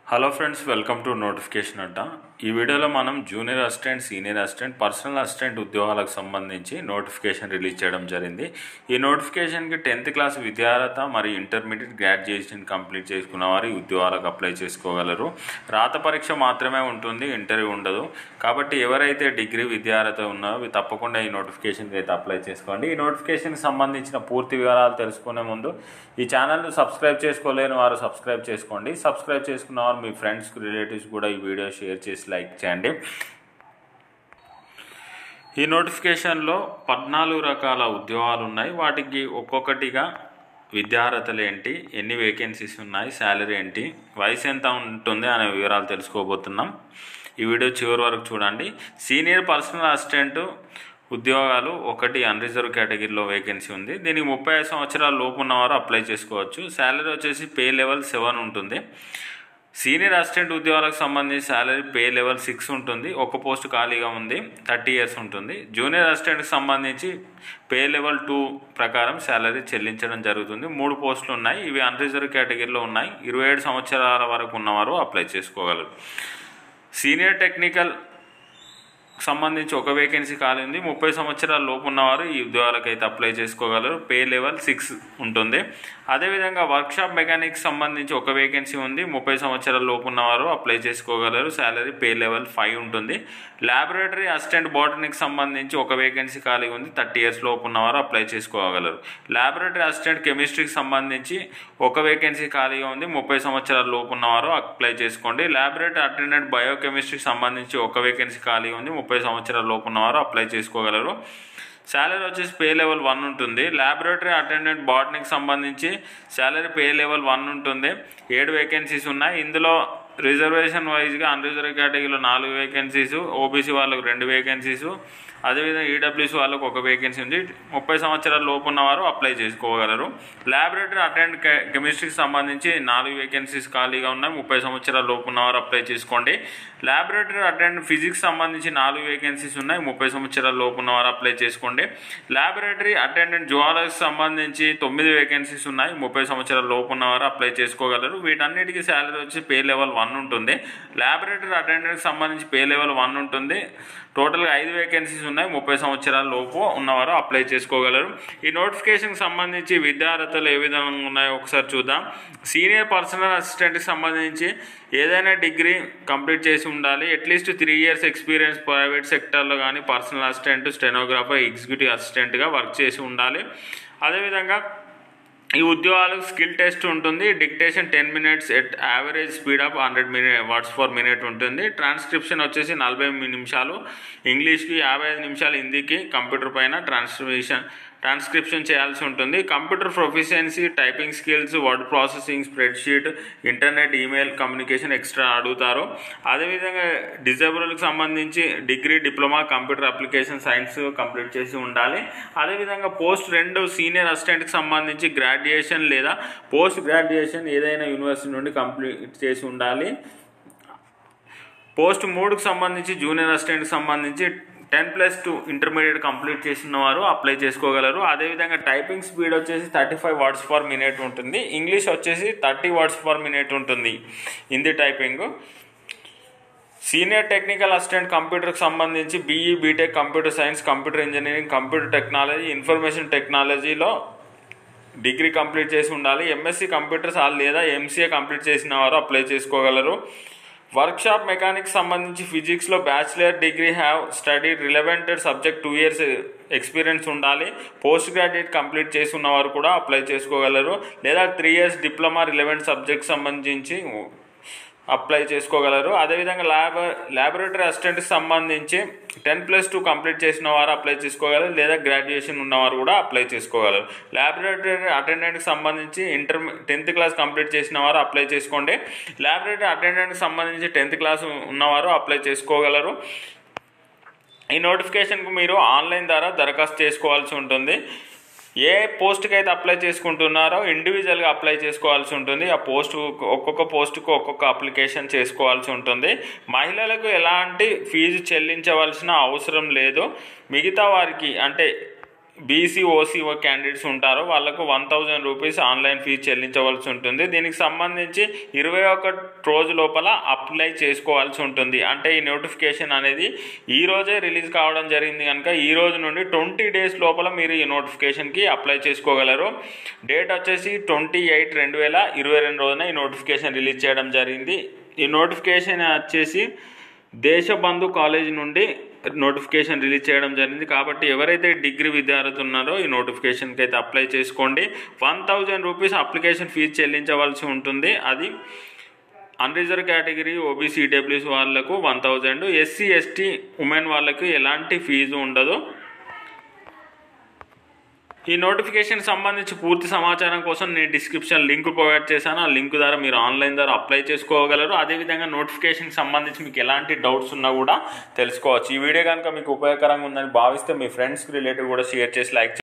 hello friends welcome to notification Adda ఈ వీడియోలో మనం junior assistant senior assistant personal assistant ఉద్యోగాలకు సంబంధించి నోటిఫికేషన్ రిలీజ్ చేయడం జరిగింది ఈ నోటిఫికేషన్కి టెన్త్ క్లాస్ విద్యార్హత మరియు ఇంటర్మీడియట్ గ్రాడ్యుయేషన్ కంప్లీట్ చేసుకున్న వారు ఈ ఉద్యోగాలకు అప్లై చేసుకోగలరు రాత పరీక్ష మాత్రమే ఉంటుంది ఇంటర్వ్యూ ఉండదు కాబట్టి ఎవరైతే డిగ్రీ విద్యార్హత ఉన్నారో అవి తప్పకుండా ఈ నోటిఫికేషన్కి అయితే అప్లై చేసుకోండి ఈ నోటిఫికేషన్కి సంబంధించిన పూర్తి వివరాలు తెలుసుకునే ముందు ఈ ఛానల్ను సబ్స్క్రైబ్ చేసుకోలేని వారు సబ్స్క్రైబ్ చేసుకోండి సబ్స్క్రైబ్ చేసుకున్న వారు మీ ఫ్రెండ్స్కి రిలేటివ్స్ కూడా ఈ వీడియో షేర్ చేసి లైక్ చేయండి ఈ నోటిఫికేషన్లో పద్నాలుగు రకాల ఉద్యోగాలు ఉన్నాయి వాటికి ఒక్కొక్కటిగా విద్యార్హతలు ఏంటి ఎన్ని వేకెన్సీస్ ఉన్నాయి శాలరీ ఏంటి వయసు ఎంత ఉంటుంది అనే వివరాలు తెలుసుకోబోతున్నాం ఈ వీడియో చివరి వరకు చూడండి సీనియర్ పర్సనల్ అసిస్టెంట్ ఉద్యోగాలు ఒకటి అన్రిజర్వ్ కేటగిరీలో వేకెన్సీ ఉంది దీనికి ముప్పై ఐదు సంవత్సరాల లోపు ఉన్నవారు అప్లై చేసుకోవచ్చు శాలరీ వచ్చేసి పే లెవెల్ సెవెన్ ఉంటుంది సీనియర్ అసిస్టెంట్ ఉద్యోగాలకు సంబంధించి శాలరీ పే లెవెల్ సిక్స్ ఉంటుంది ఒక పోస్ట్ ఖాళీగా ఉంది థర్టీ ఇయర్స్ ఉంటుంది జూనియర్ అసిస్టెంట్కి సంబంధించి పే లెవెల్ టూ ప్రకారం శాలరీ చెల్లించడం జరుగుతుంది మూడు పోస్టులు ఉన్నాయి ఇవి అన్రిజర్వ్ కేటగిరీలో ఉన్నాయి ఇరవై ఏడు సంవత్సరాల వరకు ఉన్నవారు అప్లై చేసుకోగలరు సీనియర్ టెక్నికల్ సంబంధించి ఒక వేకెన్సీ ఖాళీ ఉంది ముప్పై సంవత్సరాల లోపు ఉన్నవారు ఈ ఉద్యోగాలకు అయితే అప్లై చేసుకోగలరు పే లెవెల్ సిక్స్ ఉంటుంది అదేవిధంగా వర్క్షాప్ మెకానిక్ సంబంధించి ఒక వేకెన్సీ ఉంది ముప్పై సంవత్సరాల లోపు ఉన్నవారు అప్లై చేసుకోగలరు శాలరీ పే లెవెల్ ఫైవ్ ఉంటుంది ల్యాబొరేటరీ అసిస్టెంట్ బాటనీకి సంబంధించి ఒక వేకెన్సీ ఖాళీ ఉంది థర్టీ ఇయర్స్ లోపు ఉన్నవారు అప్లై చేసుకోగలరు ల్యాబొరేటరీ అసిస్టెంట్ కెమిస్ట్రీకి సంబంధించి ఒక వేకెన్సీ ఖాళీగా ఉంది ముప్పై సంవత్సరాల లోపు ఉన్నవారు అప్లై చేసుకోండి ల్యాబొరేటరీ అటెండెంట్ బయోకెమిస్ట్రీకి సంబంధించి ఒక వేకెన్సీ ఖాళీగా ఉంది ముప్పై సంవత్సరాల లోపు ఉన్నవారు అప్లై చేసుకోగలరు శాలరీ వచ్చేసి పే లెవెల్ వన్ ఉంటుంది ల్యాబొరేటరీ అటెండెంట్ బాటనీకి సంబంధించి శాలరీ పే లెవెల్ వన్ ఉంటుంది ఏడు వేకెన్సీస్ ఉన్నాయి ఇందులో రిజర్వేషన్ వైజ్గా అన్రిజర్వ్ కేటగిరీలో నాలుగు వేకెన్సీస్ ఓబీసీ వాళ్ళకు రెండు వేకెన్సీస్ అదేవిధంగా ఈడబ్ల్యూసీ వాళ్ళకు ఒక వేకెన్సీ ఉంది ముప్పై సంవత్సరాల లోపు ఉన్నవారు అప్లై చేసుకోగలరు ల్యాబొరేటరీ అటెండ్ కెమిస్ట్రీకి సంబంధించి నాలుగు వేకెన్సీస్ ఖాళీగా ఉన్నాయి ముప్పై సంవత్సరాల లోపు ఉన్నవారు అప్లై చేసుకోండి ల్యాబొరేటరీ అటెండ్ ఫిజిక్స్ సంబంధించి నాలుగు వేకెన్సీస్ ఉన్నాయి ముప్పై సంవత్సరాల లోపు ఉన్నవారు అప్లై చేసుకోండి ల్యాబొరేటరీ అటెండెంట్ జువాలజీకి సంబంధించి తొమ్మిది వేకెన్సీస్ ఉన్నాయి ముప్పై సంవత్సరాల లోపు ఉన్నవారు అప్లై చేసుకోగలరు వీటన్నిటికీ శాలరీ వచ్చి పే లెవెల్ వన్ ఉంటుంది ల్యాబొరేటరీ అటెండెంట్కి సంబంధించి పే లెవెల్ వన్ ఉంటుంది టోటల్గా ఐదు వేకెన్సీస్ ఉన్నాయి ముప్పై సంవత్సరాల లోపు ఉన్నవారు అప్లై చేసుకోగలరు ఈ నోటిఫికేషన్కి సంబంధించి విద్యార్హతలు ఏ విధంగా ఉన్నాయో ఒకసారి చూద్దాం సీనియర్ పర్సనల్ అసిస్టెంట్కి సంబంధించి ఏదైనా డిగ్రీ కంప్లీట్ చేసి ఉండాలి at least three years experience private సెక్టర్లో కానీ పర్సనల్ అసిస్టెంట్ స్టెనోగ్రాఫర్ ఎగ్జిక్యూటివ్ అసిస్టెంట్గా వర్క్ చేసి ఉండాలి అదేవిధంగా ఈ ఉద్యోగాలకు స్కిల్ టెస్ట్ ఉంటుంది dictation ten minutes at average speed of hundred minute words for minute ఉంటుంది ట్రాన్స్క్రిప్షన్ వచ్చేసి నలభై నిమిషాలు ఇంగ్లీష్కి యాభై ఐదు నిమిషాలు హిందీకి కంప్యూటర్ పైన ట్రాన్స్క్రిప్షన్ ట్రాన్స్క్రిప్షన్ చేయాల్సి ఉంటుంది computer proficiency typing skills word processing spreadsheet internet email communication extra అడుగుతారు అదేవిధంగా డిజేబుల్కి సంబంధించి degree diploma computer application science complete చేసి ఉండాలి అదేవిధంగా పోస్ట్ రెండు సీనియర్ అసిస్టెంట్కి సంబంధించి గ్రాడ్యుయేషన్ లేదా పోస్ట్ గ్రాడ్యుయేషన్ ఏదైనా యూనివర్సిటీ నుండి కంప్లీట్ చేసి ఉండాలి పోస్ట్ మూడుకు సంబంధించి జూనియర్ అసిస్టెంట్కి సంబంధించి ten plus two intermediate complete చేసిన వారు అప్లై చేసుకోగలరు అదేవిధంగా టైపింగ్ స్పీడ్ వచ్చేసి thirty five words per minute ఉంటుంది ఇంగ్లీష్ వచ్చేసి థర్టీ వర్డ్స్ పర్ మినిట్ ఉంటుంది Hindi typing senior technical assistant కంప్యూటర్కి సంబంధించి BE BTech computer science computer engineering computer technology information టెక్నాలజీలో డిగ్రీ కంప్లీట్ చేసి ఉండాలి ఎంఎస్సి కంప్యూటర్స్ లేదా ఎంసీఏ కంప్లీట్ చేసిన వారు అప్లై చేసుకోగలరు వర్క్షాప్ మెకానిక్స్ సంబంధించి ఫిజిక్స్లో bachelor degree have study relevant subject two years experience ఉండాలి పోస్ట్ గ్రాడ్యుయేట్ కంప్లీట్ చేసి ఉన్నవారు కూడా అప్లై చేసుకోగలరు లేదా three years diploma relevant subject సంబంధించి అప్లై చేసుకోగలరు అదేవిధంగా ల్యాబ్ ల్యాబొరేటరీ అసిస్టెంట్కి సంబంధించి టెన్ ప్లస్ టూ కంప్లీట్ చేసిన వారు అప్లై చేసుకోగలరు లేదా గ్రాడ్యుయేషన్ ఉన్నవారు కూడా అప్లై చేసుకోగలరు ల్యాబొరేటరీ అటెండెంట్కి సంబంధించి ఇంటర్ టెన్త్ క్లాస్ కంప్లీట్ చేసిన వారు అప్లై చేసుకోండి ల్యాబొరేటరీ అటెండెంట్కి సంబంధించి టెన్త్ క్లాస్ ఉన్నవారు అప్లై చేసుకోగలరు ఈ నోటిఫికేషన్కు మీరు ఆన్లైన్ ద్వారా దరఖాస్తు చేసుకోవాల్సి ఉంటుంది ఏ పోస్ట్కి అయితే అప్లై చేసుకుంటున్నారో ఇండివిజువల్గా అప్లై చేసుకోవాల్సి ఉంటుంది ఆ పోస్ట్ ఒక్కొక్క పోస్ట్కు ఒక్కొక్క అప్లికేషన్ చేసుకోవాల్సి ఉంటుంది మహిళలకు ఎలాంటి ఫీజు చెల్లించవలసిన అవసరం లేదు మిగతా వారికి అంటే బీసీ ఓసీ క్యాండిడేట్స్ ఉంటారో వాళ్ళకు one thousand rupees online fee చెల్లించవలసి ఉంటుంది దీనికి సంబంధించి ఇరవై ఒక రోజు లోపల అప్లై చేసుకోవాల్సి ఉంటుంది అంటే ఈ నోటిఫికేషన్ అనేది ఈ రోజే రిలీజ్ కావడం జరిగింది కనుక ఈ రోజు నుండి ట్వంటీ డేస్ లోపల మీరు ఈ నోటిఫికేషన్కి అప్లై చేసుకోగలరు డేట్ వచ్చేసి ట్వంటీ ఎయిట్ రెండు వేల ఇరవై రెండు రోజున ఈ నోటిఫికేషన్ రిలీజ్ చేయడం జరిగింది ఈ నోటిఫికేషన్ వచ్చేసి దేశబంధు కాలేజ్ నుండి నోటిఫికేషన్ రిలీజ్ చేయడం జరిగింది కాబట్టి ఎవరైతే డిగ్రీ విద్యార్థులు ఉన్నారో ఈ నోటిఫికేషన్కి అయితే అప్లై చేసుకోండి one thousand rupees application fee చెల్లించవలసి ఉంటుంది అది అన్రిజర్వ్ కేటగిరీ ఓబీసీ ఈడబ్ల్యూస్ వాళ్ళకు one thousand SC ST women వాళ్ళకు ఎలాంటి ఫీజు ఉండదు ఈ నోటిఫికేషన్ సంబంధించి పూర్తి సమాచారం కోసం నేను డిస్క్రిప్షన్ లింక్ ప్రొవైడ్ చేశాను ఆ లింక్ ద్వారా మీరు ఆన్లైన్ ద్వారా అప్లై చేసుకోగలరు అదేవిధంగా నోటిఫికేషన్కి సంబంధించి మీకు ఎలాంటి డౌట్స్ ఉన్నా కూడా తెలుసుకోవచ్చు ఈ వీడియో కనుక మీకు ఉపయోగకరంగా ఉందని భావిస్తే మీ ఫ్రెండ్స్కి రిలేటివ్ కూడా షేర్ చేసి లైక్